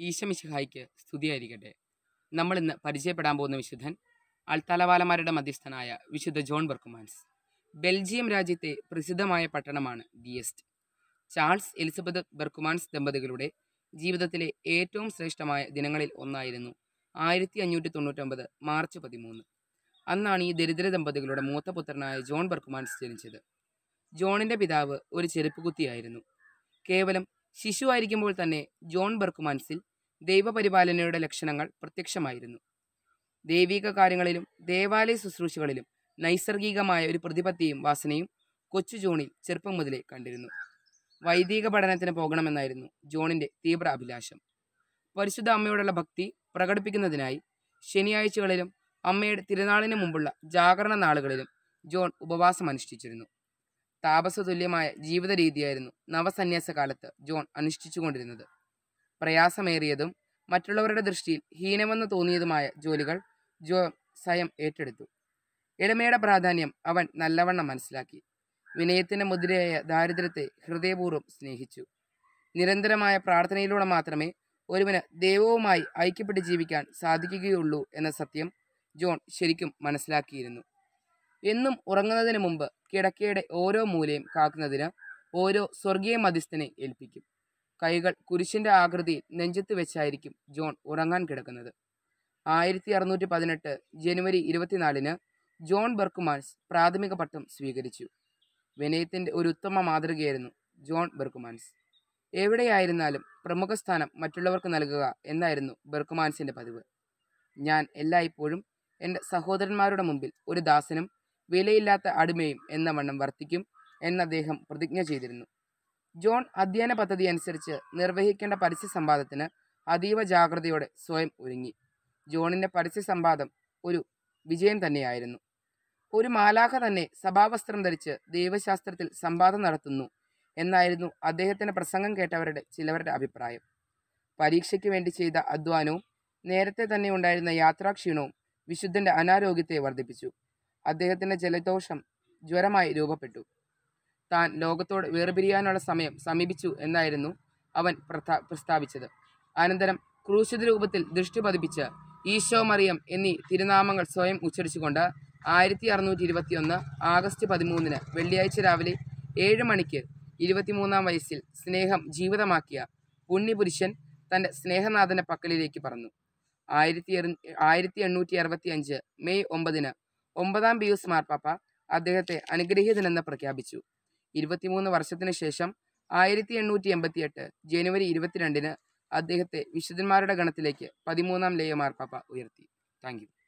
ഈശമിശിഹായിക്ക് സ്തുതിയായിരിക്കട്ടെ നമ്മൾ ഇന്ന് പരിചയപ്പെടാൻ പോകുന്ന വിശുദ്ധൻ അൾത്തലവാലമാരുടെ മധ്യസ്ഥനായ വിശുദ്ധ ജോൺ ബർക്കുമാൻസ് ബെൽജിയം രാജ്യത്തെ പ്രസിദ്ധമായ പട്ടണമാണ് ദിയസ്റ്റ് ചാൾസ് എലിസബത്ത് ബർക്കുമാൻസ് ദമ്പതികളുടെ ജീവിതത്തിലെ ഏറ്റവും ശ്രേഷ്ഠമായ ദിനങ്ങളിൽ ഒന്നായിരുന്നു ആയിരത്തി അഞ്ഞൂറ്റി തൊണ്ണൂറ്റൊമ്പത് മാർച്ച് പതിമൂന്ന് അന്നാണ് ഈ ദരിദ്ര ദമ്പതികളുടെ മൂത്ത പുത്രനായ ജോൺ ബർക്കുമാൻസ് ജനിച്ചത് ജോണിൻ്റെ പിതാവ് ഒരു ചെരുപ്പുകുത്തിയായിരുന്നു കേവലം ശിശുവായിരിക്കുമ്പോൾ തന്നെ ജോൺ ബർക്കുമാൻസിൽ ദൈവപരിപാലനയുടെ ലക്ഷണങ്ങൾ പ്രത്യക്ഷമായിരുന്നു ദൈവിക കാര്യങ്ങളിലും ദേവാലയ ശുശ്രൂഷകളിലും നൈസർഗികമായ ഒരു പ്രതിപത്തിയും വാസനയും കൊച്ചു ജോണിൽ ചെറുപ്പം മുതലേ കണ്ടിരുന്നു വൈദിക പഠനത്തിന് പോകണമെന്നായിരുന്നു ജോണിൻ്റെ തീവ്ര അഭിലാഷം പരിശുദ്ധ അമ്മയോടുള്ള ഭക്തി പ്രകടിപ്പിക്കുന്നതിനായി ശനിയാഴ്ചകളിലും അമ്മയുടെ തിരുനാളിന് മുമ്പുള്ള ജാഗരണ നാളുകളിലും ജോൺ ഉപവാസം അനുഷ്ഠിച്ചിരുന്നു താപസതുല്യമായ ജീവിത രീതിയായിരുന്നു നവസന്യാസ കാലത്ത് ജോൺ അനുഷ്ഠിച്ചുകൊണ്ടിരുന്നത് പ്രയാസമേറിയതും മറ്റുള്ളവരുടെ ദൃഷ്ടിയിൽ ഹീനമെന്ന് തോന്നിയതുമായ ജോലികൾ ജോൺ സ്വയം ഏറ്റെടുത്തു എളിമയുടെ പ്രാധാന്യം അവൻ നല്ലവണ്ണം മനസ്സിലാക്കി വിനയത്തിൻ്റെ മുദ്രയായ ദാരിദ്ര്യത്തെ ഹൃദയപൂർവ്വം സ്നേഹിച്ചു നിരന്തരമായ പ്രാർത്ഥനയിലൂടെ മാത്രമേ ഒരുവന് ദൈവവുമായി ഐക്യപ്പെട്ട് ജീവിക്കാൻ സാധിക്കുകയുള്ളൂ എന്ന സത്യം ജോൺ ശരിക്കും മനസ്സിലാക്കിയിരുന്നു എന്നും ഉറങ്ങുന്നതിന് മുമ്പ് കിടക്കയുടെ ഓരോ മൂലയും കാക്കുന്നതിന് ഓരോ സ്വർഗീയ മധ്യസ്ഥനെ ഏൽപ്പിക്കും കൈകൾ കുരിശിൻ്റെ ആകൃതിയിൽ നെഞ്ചത്ത് വെച്ചായിരിക്കും ജോൺ ഉറങ്ങാൻ കിടക്കുന്നത് ആയിരത്തി അറുന്നൂറ്റി പതിനെട്ട് ജനുവരി ഇരുപത്തിനാലിന് ജോൺ ബെർക്കുമാൻസ് പ്രാഥമിക പട്ടം സ്വീകരിച്ചു വിനയത്തിൻ്റെ ഒരു ഉത്തമ മാതൃകയായിരുന്നു ജോൺ ബെർക്കുമാൻസ് എവിടെയായിരുന്നാലും പ്രമുഖ സ്ഥാനം മറ്റുള്ളവർക്ക് നൽകുക എന്നായിരുന്നു ബെർക്കുമാൻസിൻ്റെ പതിവ് ഞാൻ എല്ലായ്പ്പോഴും എൻ്റെ സഹോദരന്മാരുടെ മുമ്പിൽ ഒരു ദാസനും വിലയില്ലാത്ത അടിമയും എന്ന വണ്ണം വർത്തിക്കും എന്ന് അദ്ദേഹം പ്രതിജ്ഞ ചെയ്തിരുന്നു ജോൺ അധ്യയന പദ്ധതി അനുസരിച്ച് നിർവഹിക്കേണ്ട പരസ്യ സംവാദത്തിന് അതീവ ജാഗ്രതയോടെ സ്വയം ഒരുങ്ങി ജോണിൻ്റെ പരസ്യ സംവാദം ഒരു വിജയം തന്നെയായിരുന്നു ഒരു മാലാഖ തന്നെ സഭാവസ്ത്രം ധരിച്ച് ദൈവശാസ്ത്രത്തിൽ സംവാദം നടത്തുന്നു എന്നായിരുന്നു അദ്ദേഹത്തിൻ്റെ പ്രസംഗം കേട്ടവരുടെ ചിലവരുടെ അഭിപ്രായം പരീക്ഷയ്ക്ക് വേണ്ടി ചെയ്ത അധ്വാനവും നേരത്തെ തന്നെ ഉണ്ടായിരുന്ന യാത്രാക്ഷീണവും വിശുദ്ധൻ്റെ അനാരോഗ്യത്തെ വർദ്ധിപ്പിച്ചു അദ്ദേഹത്തിൻ്റെ ജലദോഷം ജ്വരമായി രൂപപ്പെട്ടു താൻ ലോകത്തോട് വേർപിരിയാനുള്ള സമയം സമീപിച്ചു എന്നായിരുന്നു അവൻ പ്രസ്താ പ്രസ്താവിച്ചത് അനന്തരം ക്രൂശിത രൂപത്തിൽ ദൃഷ്ടി പതിപ്പിച്ച് ഈശോ മറിയം എന്നീ തിരുനാമങ്ങൾ സ്വയം ഉച്ചരിച്ചുകൊണ്ട് ആയിരത്തി അറുന്നൂറ്റി ഇരുപത്തിയൊന്ന് ആഗസ്റ്റ് പതിമൂന്നിന് വെള്ളിയാഴ്ച രാവിലെ ഏഴ് മണിക്ക് ഇരുപത്തിമൂന്നാം വയസ്സിൽ സ്നേഹം ജീവിതമാക്കിയ പുണ്യപുരുഷൻ തൻ്റെ സ്നേഹനാഥൻ്റെ പക്കലിലേക്ക് പറന്നു ആയിരത്തി എറു ആയിരത്തി എണ്ണൂറ്റി അറുപത്തി അഞ്ച് മെയ് ഒമ്പതിന് ഒമ്പതാം പിയൂസ് മാർപ്പാപ്പ അദ്ദേഹത്തെ അനുഗ്രഹീതനെന്ന് പ്രഖ്യാപിച്ചു ഇരുപത്തിമൂന്ന് വർഷത്തിന് ശേഷം ആയിരത്തി എണ്ണൂറ്റി എൺപത്തി എട്ട് ജനുവരി ഇരുപത്തിരണ്ടിന് അദ്ദേഹത്തെ വിശുദ്ധന്മാരുടെ ഗണത്തിലേക്ക് പതിമൂന്നാം ലേയ മാർപ്പാപ്പ ഉയർത്തി താങ്ക് യു